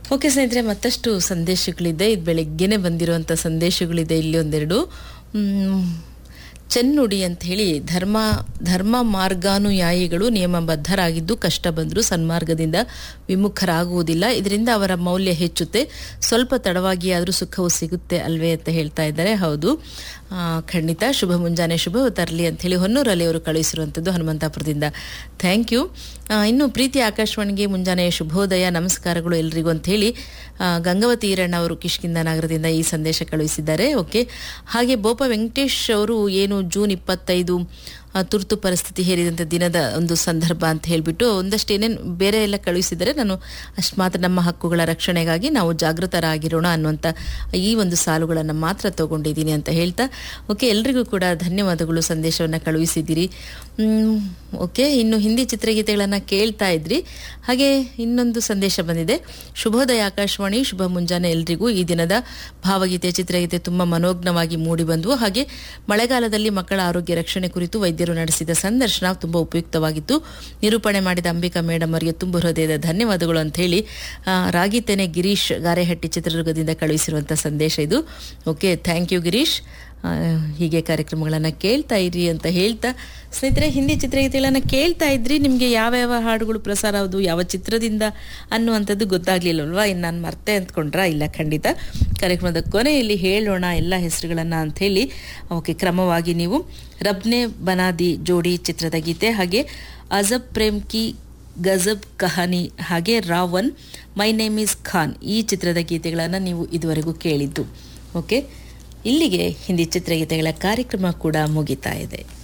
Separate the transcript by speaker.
Speaker 1: okay ಸ್ನೇಹಿತರೆ ಮತ್ತಷ್ಟು ಸಂದೇಶಗಳಿದೆ ಇದು ಬೆಳಗ್ಗೆನೆ ಬಂದಿರುವಂಥ ಸಂದೇಶಗಳಿದೆ ಇಲ್ಲಿ ಒಂದೆರಡು ಮ್, ಚೆನ್ನುಡಿ ಅಂತ ಹೇಳಿ ಧರ್ಮ ಧರ್ಮ ಮಾರ್ಗಾನುಯಾಯಿಗಳು ನಿಯಮಬದ್ಧರಾಗಿದ್ದು ಕಷ್ಟ ಬಂದರೂ ಸನ್ಮಾರ್ಗದಿಂದ ವಿಮುಖರಾಗುವುದಿಲ್ಲ ಇದರಿಂದ ಅವರ ಮೌಲ್ಯ ಹೆಚ್ಚುತ್ತೆ ಸ್ವಲ್ಪ ತಡವಾಗಿ ಆದರೂ ಸುಖವು ಸಿಗುತ್ತೆ ಅಲ್ವೇ ಅಂತ ಹೇಳ್ತಾ ಇದ್ದಾರೆ ಹೌದು ಆ, ಖಂಡಿತ ಶುಭ ಮುಂಜಾನೆ ಶುಭ ತರಲಿ ಅಂತ ಹೇಳಿ ಹೊನ್ನೂರಲ್ಲಿ ಅವರು ಕಳುಹಿಸಿರುವಂಥದ್ದು ಹನುಮಂತಾಪುರದಿಂದ ಥ್ಯಾಂಕ್ ಯು ಇನ್ನು ಪ್ರೀತಿ ಆಕಾಶವಾಣಿಗೆ ಮುಂಜಾನೆಯ ಶುಭೋದಯ ನಮಸ್ಕಾರಗಳು ಎಲ್ರಿಗೂ ಅಂತ ಹೇಳಿ ಆ, ಗಂಗಾವತಿ ಈರಣ್ಣ ಅವರು ಕಿಷ್ಕಿಂದ ನಗರದಿಂದ ಈ ಸಂದೇಶ ಕಳುಹಿಸಿದ್ದಾರೆ ಓಕೆ ಹಾಗೆ ಬೋಪ ವೆಂಕಟೇಶ್ ಅವರು ಏನು ಜೂನ್ ಇಪ್ಪತ್ತೈದು ಆ, ತುರ್ತು ಪರಿಸ್ಥಿತಿ ಹೇರಿದಂಥ ದಿನದ ಒಂದು ಸಂದರ್ಭ ಅಂತ ಹೇಳಿಬಿಟ್ಟು ಒಂದಷ್ಟು ಏನೇನು ಬೇರೆ ಎಲ್ಲ ಕಳುಹಿಸಿದರೆ ನಾನು ಅಷ್ಟು ಮಾತ್ರ ನಮ್ಮ ಹಕ್ಕುಗಳ ರಕ್ಷಣೆಗಾಗಿ ನಾವು ಜಾಗೃತರಾಗಿರೋಣ ಅನ್ನುವಂಥ ಈ ಒಂದು ಸಾಲುಗಳನ್ನು ಮಾತ್ರ ತಗೊಂಡಿದ್ದೀನಿ ಅಂತ ಹೇಳ್ತಾ ಓಕೆ ಎಲ್ರಿಗೂ ಕೂಡ ಧನ್ಯವಾದಗಳು ಸಂದೇಶವನ್ನು ಕಳುಹಿಸಿದ್ದೀರಿ ಮ್, ಓಕೆ ಇನ್ನು ಹಿಂದಿ ಚಿತ್ರಗೀತೆಗಳನ್ನು ಕೇಳ್ತಾ ಇದ್ರಿ ಹಾಗೆ ಇನ್ನೊಂದು ಸಂದೇಶ ಬಂದಿದೆ ಶುಭೋದಯ ಆಕಾಶವಾಣಿ ಶುಭ ಮುಂಜಾನೆ ಎಲ್ರಿಗೂ ಈ ದಿನದ ಭಾವಗೀತೆ ಚಿತ್ರಗೀತೆ ತುಂಬ ಮನೋಜ್ಞವಾಗಿ ಮೂಡಿಬಂದವು ಹಾಗೆ ಮಳೆಗಾಲದಲ್ಲಿ ಮಕ್ಕಳ ಆರೋಗ್ಯ ರಕ್ಷಣೆ ಕುರಿತು ವೈದ್ಯರು ನಡೆಸಿದ ಸಂದರ್ಶನ ತುಂಬ ಉಪಯುಕ್ತವಾಗಿತ್ತು ನಿರೂಪಣೆ ಮಾಡಿದ ಅಂಬಿಕಾ ಮೇಡಮ್ ಅವರಿಗೆ ತುಂಬ ಹೃದಯದ ಧನ್ಯವಾದಗಳು ಅಂತ ಹೇಳಿ ಆ, ರಾಗಿತೆನೆ ಗಿರೀಶ್ ಗಾರೆಹಟ್ಟಿ ಚಿತ್ರದುರ್ಗದಿಂದ ಕಳುಹಿಸಿರುವಂಥ ಸಂದೇಶ ಇದು ಓಕೆ ಥ್ಯಾಂಕ್ ಯು ಗಿರೀಶ್ ಆ, ಹೀಗೆ ಕಾರ್ಯಕ್ರಮಗಳನ್ನು ಕೇಳ್ತಾ ಇರಿ ಅಂತ ಹೇಳ್ತಾ ಸ್ನೇಹಿತರೆ ಹಿಂದಿ ಚಿತ್ರಗೀತೆಗಳನ್ನು ಕೇಳ್ತಾ ಇದ್ರಿ ನಿಮಗೆ ಯಾವ ಯಾವ ಹಾಡುಗಳು ಪ್ರಸಾರ ಆಗೋದು ಯಾವ ಚಿತ್ರದಿಂದ ಅನ್ನುವಂಥದ್ದು ಗೊತ್ತಾಗ್ಲಿಲ್ಲಲ್ವಾ ಇನ್ನು ನಾನು ಮರ್ತೆ ಅಂದ್ಕೊಂಡ್ರಾ ಇಲ್ಲ ಖಂಡಿತ ಕಾರ್ಯಕ್ರಮದ ಕೊನೆಯಲ್ಲಿ ಹೇಳೋಣ ಎಲ್ಲ ಹೆಸರುಗಳನ್ನು ಅಂಥೇಳಿ ಓಕೆ ಕ್ರಮವಾಗಿ ನೀವು ರಬ್ನೆ ಬನಾದಿ ಜೋಡಿ ಚಿತ್ರದ ಗೀತೆ ಹಾಗೆ ಅಜಬ್ ಪ್ರೇಮ್ ಕಿ ಗಜಬ್ ಕಹಾನಿ ಹಾಗೆ Raavan my name is Khan ಈ ಚಿತ್ರದ ಗೀತೆಗಳನ್ನು ನೀವು ಇದುವರೆಗೂ ಕೇಳಿದ್ದು ಓಕೆ ಇಲ್ಲಿಗೆ ಹಿಂದಿ ಚಿತ್ರಗೀತೆಗಳ ಕಾರ್ಯಕ್ರಮ ಕೂಡ ಮುಗಿತಾ ಇದೆ